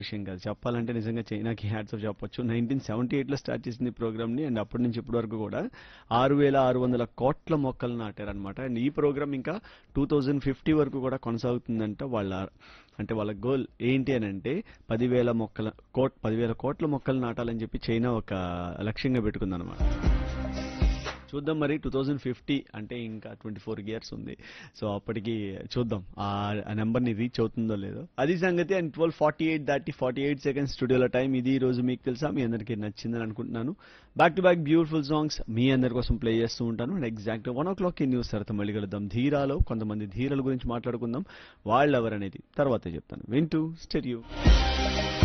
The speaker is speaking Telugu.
విషయం కాదు చెప్పాలంటే నిజంగా చైనాకి హ్యాట్స్ ఆఫ్ చెప్పొచ్చు నైన్టీన్ సెవెంటీ ఎయిట్లో స్టార్ట్ చేసింది ఈ ప్రోగ్రామ్ని అండ్ అప్పటి నుంచి ఇప్పటి వరకు కూడా ఆరు వేల ఆరు వందల కోట్ల మొక్కలు నాటారనమాట అండ్ ఈ ప్రోగ్రామ్ ఇంకా టూ థౌజండ్ ఫిఫ్టీ వరకు కూడా కొనసాగుతుందంట వాళ్ళ అంటే వాళ్ళ గోల్ ఏంటి అని అంటే పదివేల మొక్కల కోట్ పదివేల కోట్ల మొక్కలు నాటాలని చెప్పి చైనా ఒక లక్ష్యంగా పెట్టుకుందనమాట చూద్దాం మరి టూ థౌజండ్ ఫిఫ్టీ అంటే ఇంకా ట్వంటీ ఫోర్ ఇయర్స్ ఉంది సో అప్పటికి చూద్దాం ఆ నెంబర్ని రీచ్ అవుతుందో లేదో అది సంగతి అండ్ ట్వెల్వ్ ఫార్టీ ఎయిట్ దాటి ఫార్టీ ఎయిట్ సెకండ్స్ స్టూడియోలో టైం ఇది ఈ రోజు మీకు తెలుసా మీ అందరికీ నచ్చిందని అనుకుంటున్నాను back to back beautiful songs మీ అందరి కోసం ప్లే చేస్తూ ఉంటాను and exact one o'clock ఈ న్యూస్ తర్వాత మళ్ళీ కలుద్దాం ధీరాలో కొంతమంది ధీరల గురించి మాట్లాడుకుందాం వాళ్ళు ఎవరనేది తర్వాతే చెప్తాను వింటూ స్టెరియో